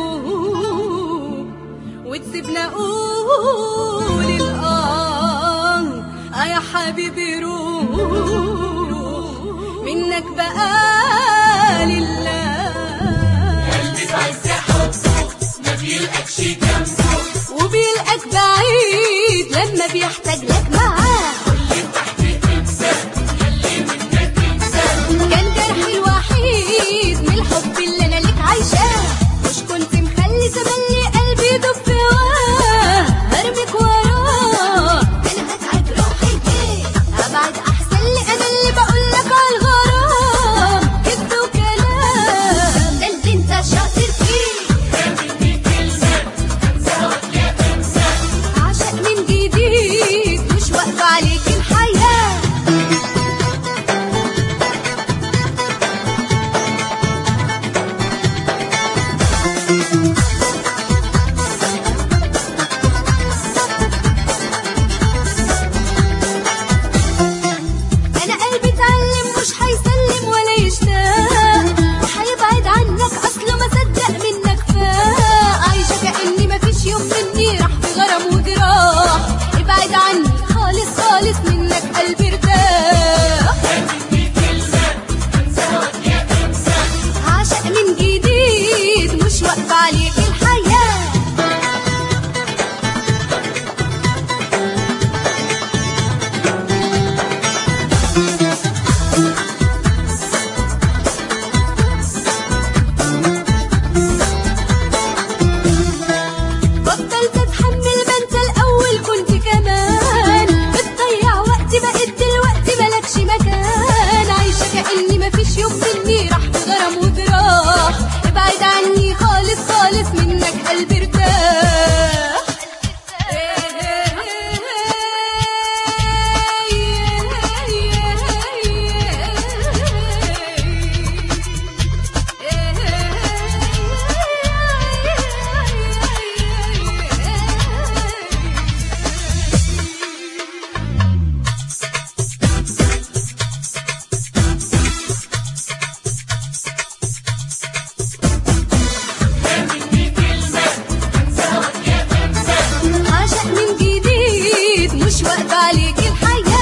ندوب وتسيبنا اقول الاه اه يا حبيبي روح منك بقى لله قلبي في عز حبه ما بيلقاكش جنبه وبيلقاك بعيد لما بيحتاج لك معاه اللي تحت تنسى يلي منك تنسى كان جرحي الوحيد من الحب اللي انا ليك عايشاه مش كنت مخلي تملي قلبي يدب في هواه هرمك وراه انا هتعب روحي ليه ابعد احسن لي انا اللي بقول لك على الغرام كذب وكلام ده اللي انت شاطر فيه مني كلمة انسى ولا تنسى عشق من جديد مش واقفه عليك الحياه انا قلبي اتعلم مش هيسلم ولا يشتاق وهيبعد عنك اصله ما صدق منك فاق عايشه كاني مفيش يوم مني راح في غرام وجراح ابعد عني خالص خالص منك قلبي ارتاح مني كلمة انسى ولا تنسى عشق من جديد مش واقفه عليك الحياه بطلت اتحمل ما انت الاول كنت كمان بتضيع وقتي بقيت دلوقتي مالكش مكان عايشه كاني مفيش يوم مني راح في غرام وجراح ابعد عني خالص خالص منك قلبي ارتاح مني كلمة انسى ولا تنسى عشق من جديد مش واقفة عليك الحياة